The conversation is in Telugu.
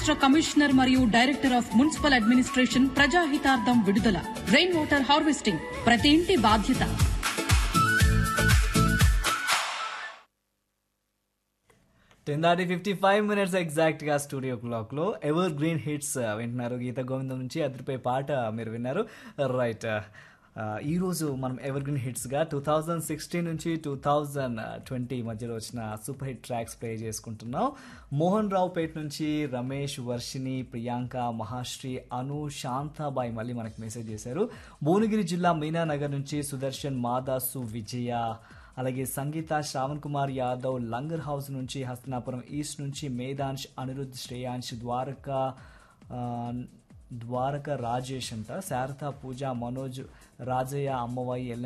రాష్ట్ర కమిషనర్ మరియు డైరెక్టర్ ఆఫ్ మున్సిపల్ అడ్మినిస్ట్రేషన్ ప్రజాహితార్థం విడుదల రెయిన్ వాటర్ హార్వెస్టింగ్ ప్రతి ఇంటి బాధ్యత టెన్ దాటి ఫిఫ్టీ ఫైవ్ మినిట్స్ ఎగ్జాక్ట్గా స్టూడియో క్లాక్లో ఎవర్ గ్రీన్ హిట్స్ వింటున్నారు గీత గోవిందం నుంచి అదిరిపోయే పాట మీరు విన్నారు రైట్ ఈరోజు మనం ఎవర్ గ్రీన్ హిట్స్గా టూ థౌజండ్ సిక్స్టీన్ నుంచి టూ థౌజండ్ ట్వంటీ మధ్యలో వచ్చిన సూపర్ హిట్ ట్రాక్స్ ప్లే చేసుకుంటున్నాం మోహన్ రావు పేట నుంచి రమేష్ వర్షిని ప్రియాంక మహాశ్రీ అను శాంతాబాయి మళ్ళీ మనకు మెసేజ్ చేశారు భువనగిరి జిల్లా మీనానగర్ నుంచి సుదర్శన్ మాదాసు విజయ అలాగే సంగీత శ్రావణ్ కుమార్ యాదవ్ లంగర్ హౌస్ నుంచి హస్తనాపురం ఈస్ట్ నుంచి మేధాంశ్ అనిరుద్ శ్రేయాంశ్ ద్వారక ఆ, ద్వారక రాజేష్ అంట శారద పూజ మనోజ్ రాజయ్య అమ్మవాయి